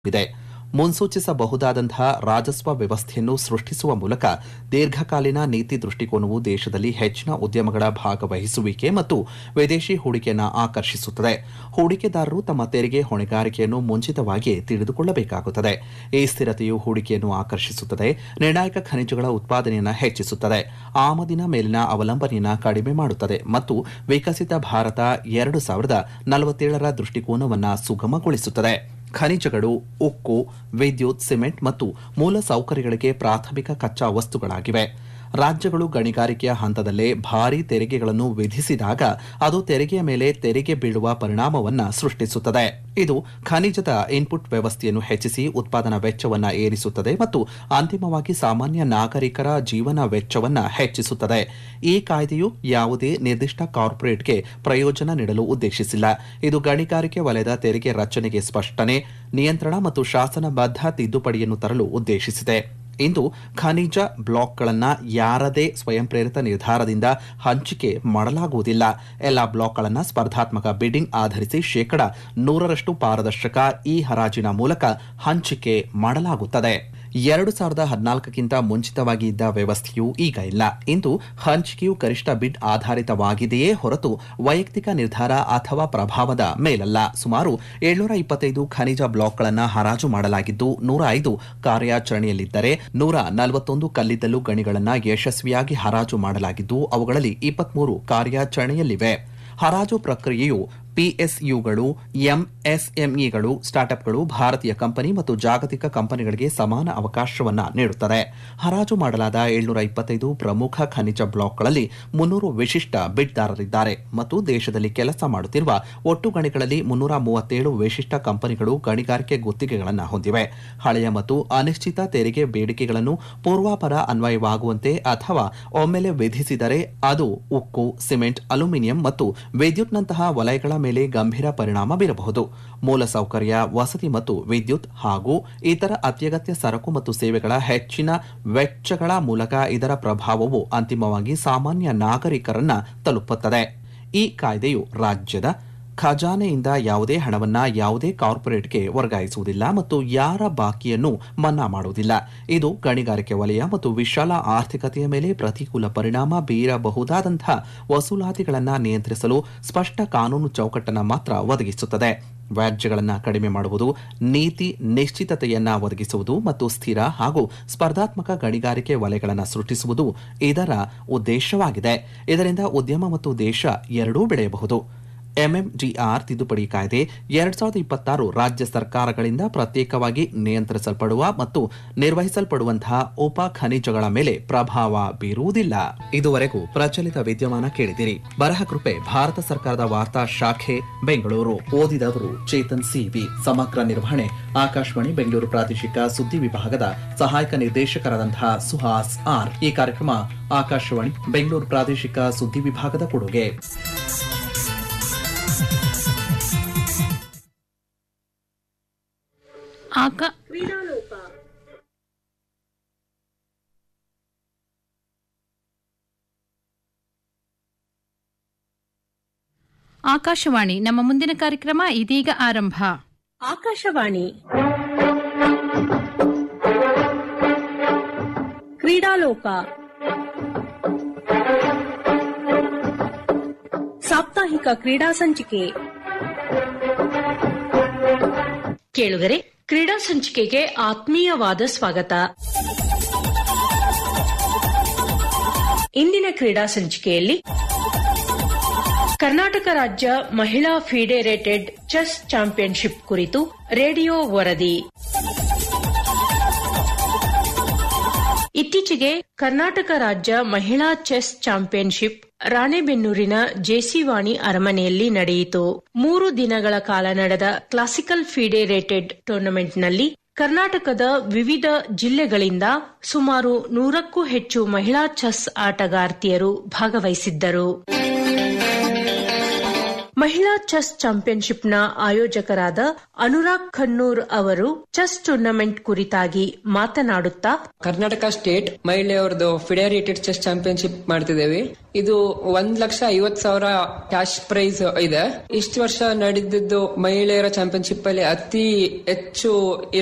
ಇದೆ ಮುನ್ಸೂಚಿಸಬಹುದಾದಂತಹ ರಾಜಸ್ವ ವ್ಯವಸ್ಥೆಯನ್ನು ಸೃಷ್ಟಿಸುವ ಮೂಲಕ ದೀರ್ಘಕಾಲೀನ ನೀತಿ ದೃಷ್ಟಿಕೋನವು ದೇಶದಲ್ಲಿ ಹೆಚ್ಚಿನ ಉದ್ಯಮಗಳ ಭಾಗವಹಿಸುವಿಕೆ ಮತ್ತು ವಿದೇಶಿ ಹೂಡಿಕೆಯನ್ನು ಆಕರ್ಷಿಸುತ್ತದೆ ಹೂಡಿಕೆದಾರರು ತಮ್ಮ ತೆರಿಗೆ ಹೊಣೆಗಾರಿಕೆಯನ್ನು ಮುಂಚಿತವಾಗಿಯೇ ತಿಳಿದುಕೊಳ್ಳಬೇಕಾಗುತ್ತದೆ ಈ ಸ್ಥಿರತೆಯು ಹೂಡಿಕೆಯನ್ನು ಆಕರ್ಷಿಸುತ್ತದೆ ನಿರ್ಣಾಯಕ ಖನಿಜಗಳ ಉತ್ಪಾದನೆಯನ್ನು ಹೆಚ್ಚಿಸುತ್ತದೆ ಆಮದಿನ ಮೇಲಿನ ಅವಲಂಬನೆಯನ್ನು ಕಡಿಮೆ ಮಾಡುತ್ತದೆ ಮತ್ತು ವಿಕಸಿತ ಭಾರತ ಎರಡು ಸಾವಿರದ ನಲವತ್ತೇಳರ ದೃಷ್ಟಿಕೋನವನ್ನು ಸುಗಮಗೊಳಿಸುತ್ತದೆ ಖನಿಜಗಳು ಉಕ್ಕು ವಿದ್ಯುತ್ ಸಿಮೆಂಟ್ ಮತ್ತು ಮೂಲ ಸೌಕರ್ಯಗಳಿಗೆ ಪ್ರಾಥಮಿಕ ಕಚ್ಚಾ ವಸ್ತುಗಳಾಗಿವೆ ರಾಜ್ಯಗಳು ಗಣಿಗಾರಿಕೆಯ ಹಂತದಲ್ಲೇ ಭಾರೀ ತೆರಿಗೆಗಳನ್ನು ವಿಧಿಸಿದಾಗ ಅದು ತೆರಿಗೆಯ ಮೇಲೆ ತೆರಿಗೆ ಬೀಳುವ ಪರಿಣಾಮವನ್ನು ಸೃಷ್ಟಿಸುತ್ತದೆ ಇದು ಖನಿಜದ ಇನ್ಪುಟ್ ವ್ಯವಸ್ಥೆಯನ್ನು ಹೆಚ್ಚಿಸಿ ಉತ್ಪಾದನಾ ವೆಚ್ಚವನ್ನು ಏರಿಸುತ್ತದೆ ಮತ್ತು ಅಂತಿಮವಾಗಿ ಸಾಮಾನ್ಯ ನಾಗರಿಕರ ಜೀವನ ವೆಚ್ಚವನ್ನು ಹೆಚ್ಚಿಸುತ್ತದೆ ಈ ಕಾಯ್ದೆಯು ಯಾವುದೇ ನಿರ್ದಿಷ್ಟ ಕಾರ್ಪೊರೇಟ್ಗೆ ಪ್ರಯೋಜನ ನೀಡಲು ಉದ್ದೇಶಿಸಿಲ್ಲ ಇದು ಗಣಿಗಾರಿಕೆ ವಲಯದ ತೆರಿಗೆ ರಚನೆಗೆ ಸ್ಪಷ್ಟನೆ ನಿಯಂತ್ರಣ ಮತ್ತು ಶಾಸನಬದ್ಧ ತಿದ್ದುಪಡಿಯನ್ನು ತರಲು ಉದ್ದೇಶಿಸಿದೆ ಇಂದು ಖನಿಜ ಬ್ಲಾಕ್ಗಳನ್ನು ಯಾರದೇ ಸ್ವಯಂ ಪ್ರೇರಿತ ನಿರ್ಧಾರದಿಂದ ಹಂಚಿಕೆ ಮಾಡಲಾಗುವುದಿಲ್ಲ ಎಲ್ಲ ಬ್ಲಾಕ್ಗಳನ್ನು ಸ್ಪರ್ಧಾತ್ಮಕ ಬಿಡ್ಡಿಂಗ್ ಆಧರಿಸಿ ಶೇಕಡ ನೂರರಷ್ಟು ಪಾರದರ್ಶಕ ಈ ಹರಾಜಿನ ಮೂಲಕ ಹಂಚಿಕೆ ಮಾಡಲಾಗುತ್ತದೆ ಎರಡು ಸಾವಿರದ ಹದಿನಾಲ್ಕಕ್ಕಿಂತ ಮುಂಚಿತವಾಗಿ ಇದ್ದ ವ್ಯವಸ್ಥೆಯು ಈಗ ಇಲ್ಲ ಇಂದು ಹಂಚಿಕೆಯು ಗರಿಷ್ಠ ಬಿಡ್ ಆಧಾರಿತವಾಗಿದೆಯೇ ಹೊರತು ವೈಯಕ್ತಿಕ ನಿರ್ಧಾರ ಅಥವಾ ಪ್ರಭಾವದ ಮೇಲಲ್ಲ ಸುಮಾರು ಏಳ್ನೂರ ಇಪ್ಪತ್ತೈದು ಖನಿಜ ಬ್ಲಾಕ್ಗಳನ್ನು ಹರಾಜು ಮಾಡಲಾಗಿದ್ದು ನೂರ ಐದು ಕಾರ್ಯಾಚರಣೆಯಲ್ಲಿದ್ದರೆ ನೂರ ನಲವತ್ತೊಂದು ಕಲ್ಲಿದ್ದಲು ಗಣಿಗಳನ್ನು ಯಶಸ್ವಿಯಾಗಿ ಹರಾಜು ಮಾಡಲಾಗಿದ್ದು ಅವುಗಳಲ್ಲಿ ಇಪ್ಪತ್ಮೂರು ಕಾರ್ಯಾಚರಣೆಯಲ್ಲಿವೆ ಹರಾಜು ಪ್ರಕ್ರಿಯೆಯು ಪಿಎಸ್ಯುಗಳು ಎಂಎಸ್ಎಂಇಗಳು ಸ್ಟಾರ್ಟ್ಅಪ್ಗಳು ಭಾರತೀಯ ಕಂಪನಿ ಮತ್ತು ಜಾಗತಿಕ ಕಂಪನಿಗಳಿಗೆ ಸಮಾನ ಅವಕಾಶವನ್ನ ನೀಡುತ್ತದೆ ಹರಾಜು ಮಾಡಲಾದ ಏಳ್ನೂರ ಇಪ್ಪತ್ತೈದು ಪ್ರಮುಖ ಖನಿಜ ಬ್ಲಾಕ್ಗಳಲ್ಲಿ ಮುನ್ನೂರು ವಿಶಿಷ್ಟ ಬಿಡ್ದಾರರಿದ್ದಾರೆ ಮತ್ತು ದೇಶದಲ್ಲಿ ಕೆಲಸ ಮಾಡುತ್ತಿರುವ ಒಟ್ಟು ಗಣಿಗಳಲ್ಲಿ ಮುನ್ನೂರ ಮೂವತ್ತೇಳು ವಿಶಿಷ್ಟ ಕಂಪನಿಗಳು ಗಣಿಗಾರಿಕೆ ಗುತ್ತಿಗೆಗಳನ್ನು ಹೊಂದಿವೆ ಹಳೆಯ ಮತ್ತು ಅನಿಶ್ಚಿತ ತೆರಿಗೆ ಬೇಡಿಕೆಗಳನ್ನು ಪೂರ್ವಾಪರ ಅನ್ವಯವಾಗುವಂತೆ ಅಥವಾ ಒಮ್ಮೆಲೆ ವಿಧಿಸಿದರೆ ಅದು ಉಕ್ಕು ಸಿಮೆಂಟ್ ಅಲ್ಯೂಮಿನಿಯಂ ಮತ್ತು ವಿದ್ಯುತ್ನಂತಹ ವಲಯಗಳ ಮೇಲೆ ಗಂಭೀರ ಪರಿಣಾಮ ಬೀರಬಹುದು ಮೂಲಸೌಕರ್ಯ ವಸತಿ ಮತ್ತು ವಿದ್ಯುತ್ ಹಾಗೂ ಇತರ ಅತ್ಯಗತ್ಯ ಸರಕು ಮತ್ತು ಸೇವೆಗಳ ಹೆಚ್ಚಿನ ವೆಚ್ಚಗಳ ಮೂಲಕ ಇದರ ಪ್ರಭಾವವು ಅಂತಿಮವಾಗಿ ಸಾಮಾನ್ಯ ನಾಗರಿಕರನ್ನ ತಲುಪುತ್ತದೆ ಈ ಕಾಯ್ದೆಯು ರಾಜ್ಯದ ಖಜಾನೆಯಿಂದ ಯಾವುದೇ ಹಣವನ್ನ ಯಾವುದೇ ಕಾರ್ಪೊರೇಟ್ಗೆ ವರ್ಗಾಯಿಸುವುದಿಲ್ಲ ಮತ್ತು ಯಾರ ಬಾಕಿಯನ್ನು ಮನ್ನಾ ಮಾಡುವುದಿಲ್ಲ ಇದು ಗಣಿಗಾರಿಕೆ ವಲಯ ಮತ್ತು ವಿಶಾಲ ಆರ್ಥಿಕತೆಯ ಮೇಲೆ ಪ್ರತಿಕೂಲ ಪರಿಣಾಮ ಬೀರಬಹುದಾದಂತಹ ವಸೂಲಾತಿಗಳನ್ನು ನಿಯಂತ್ರಿಸಲು ಸ್ಪಷ್ಟ ಕಾನೂನು ಚೌಕಟ್ಟನ್ನು ಮಾತ್ರ ಒದಗಿಸುತ್ತದೆ ವ್ಯಾಜ್ಯಗಳನ್ನು ಕಡಿಮೆ ಮಾಡುವುದು ನೀತಿ ನಿಶ್ಚಿತತೆಯನ್ನ ಒದಗಿಸುವುದು ಮತ್ತು ಸ್ಥಿರ ಹಾಗೂ ಸ್ಪರ್ಧಾತ್ಮಕ ಗಣಿಗಾರಿಕೆ ವಲಯಗಳನ್ನು ಸೃಷ್ಟಿಸುವುದು ಇದರ ಉದ್ದೇಶವಾಗಿದೆ ಇದರಿಂದ ಉದ್ಯಮ ಮತ್ತು ದೇಶ ಎರಡೂ ಬೆಳೆಯಬಹುದು ಎಂಎಂಜಿಆರ್ ತಿದ್ದುಪಡಿ ಕಾಯ್ದೆ ಎರಡ್ ಸಾವಿರದ ಇಪ್ಪತ್ತಾರು ರಾಜ್ಯ ಸರ್ಕಾರಗಳಿಂದ ಪ್ರತ್ಯೇಕವಾಗಿ ನಿಯಂತ್ರಿಸಲ್ಪಡುವ ಮತ್ತು ನಿರ್ವಹಿಸಲ್ಪಡುವಂತಹ ಉಪ ಖನಿಜಗಳ ಮೇಲೆ ಪ್ರಭಾವ ಬೀರುವುದಿಲ್ಲ ಇದುವರೆಗೂ ಪ್ರಚಲಿತ ವಿದ್ಯಮಾನ ಕೇಳಿದಿರಿ ಬರಹ ಕೃಪೆ ಭಾರತ ಸರ್ಕಾರದ ವಾರ್ತಾ ಶಾಖೆ ಬೆಂಗಳೂರು ಓದಿದವರು ಚೇತನ್ ಸಿವಿ ಸಮಗ್ರ ನಿರ್ವಹಣೆ ಆಕಾಶವಾಣಿ ಬೆಂಗಳೂರು ಪ್ರಾದೇಶಿಕ ಸುದ್ದಿ ವಿಭಾಗದ ಸಹಾಯಕ ನಿರ್ದೇಶಕರಾದಂತಹ ಸುಹಾಸ್ ಆರ್ ಈ ಕಾರ್ಯಕ್ರಮ ಆಕಾಶವಾಣಿ ಬೆಂಗಳೂರು ಪ್ರಾದೇಶಿಕ ಸುದ್ದಿ ವಿಭಾಗದ ಕೊಡುಗೆ ಆಕ ಆಕಾಶವಾಣಿ ನಮ್ಮ ಮುಂದಿನ ಕಾರ್ಯಕ್ರಮ ಇದೀಗ ಆರಂಭ ಆಕಾಶವಾಣಿ ಕ್ರೀಡಾಲೋಕ ಸಾಪ್ತಾಹಿಕ ಕ್ರೀಡಾ ಸಂಚಿಕೆ ಕೇಳುಗರೆ ಕ್ರೀಡಾ ಸಂಚಿಕೆಗೆ ಆತ್ಮೀಯವಾದ ಸ್ವಾಗತ ಇಂದಿನ ಕ್ರೀಡಾ ಸಂಚಿಕೆಯಲ್ಲಿ ಕರ್ನಾಟಕ ರಾಜ್ಯ ಮಹಿಳಾ ಫಿಡೆರೇಟೆಡ್ ಚೆಸ್ ಚಾಂಪಿಯನ್ಶಿಪ್ ಕುರಿತು ರೇಡಿಯೋ ವರದಿ ಇತ್ತೀಚೆಗೆ ಕರ್ನಾಟಕ ರಾಜ್ಯ ಮಹಿಳಾ ಚೆಸ್ ಚಾಂಪಿಯನ್ಶಿಪ್ ರಾಣೆಬೆನ್ನೂರಿನ ಜೇಸಿವಾಣಿ ಅರಮನೆಯಲ್ಲಿ ನಡೆಯಿತು ಮೂರು ದಿನಗಳ ಕಾಲ ನಡೆದ ಕ್ಲಾಸಿಕಲ್ ಫಿಡೆರೇಟೆಡ್ ಟೂರ್ನಮೆಂಟ್ನಲ್ಲಿ ಕರ್ನಾಟಕದ ವಿವಿಧ ಜಿಲ್ಲೆಗಳಿಂದ ಸುಮಾರು ನೂರಕ್ಕೂ ಹೆಚ್ಚು ಮಹಿಳಾ ಚೆಸ್ ಆಟಗಾರ್ತಿಯರು ಭಾಗವಹಿಸಿದ್ದರು ಮಹಿಳಾ ಚೆಸ್ ಚಾಂಪಿಯನ್ಶಿಪ್ನ ಆಯೋಜಕರಾದ ಅನುರಾಗ್ ಖನ್ನೂರ್ ಅವರು ಚೆಸ್ ಟೂರ್ನಮೆಂಟ್ ಕುರಿತಾಗಿ ಮಾತನಾಡುತ್ತಾ ಕರ್ನಾಟಕ ಸ್ಟೇಟ್ ಮಹಿಳೆಯರದು ಫಿಡೇರಿಟೆಡ್ ಚೆಸ್ ಚಾಂಪಿಯನ್ಶಿಪ್ ಮಾಡ್ತಿದ್ದೇವೆ ಇದು ಒಂದ್ ಲಕ್ಷ ಐವತ್ ಸಾವಿರ ಕ್ಯಾಶ್ ಪ್ರೈಸ್ ಇದೆ ಇಷ್ಟು ವರ್ಷ ನಡೆದಿದ್ದು ಮಹಿಳೆಯರ ಚಾಂಪಿಯನ್ಶಿಪ್ ಅಲ್ಲಿ ಅತಿ ಹೆಚ್ಚು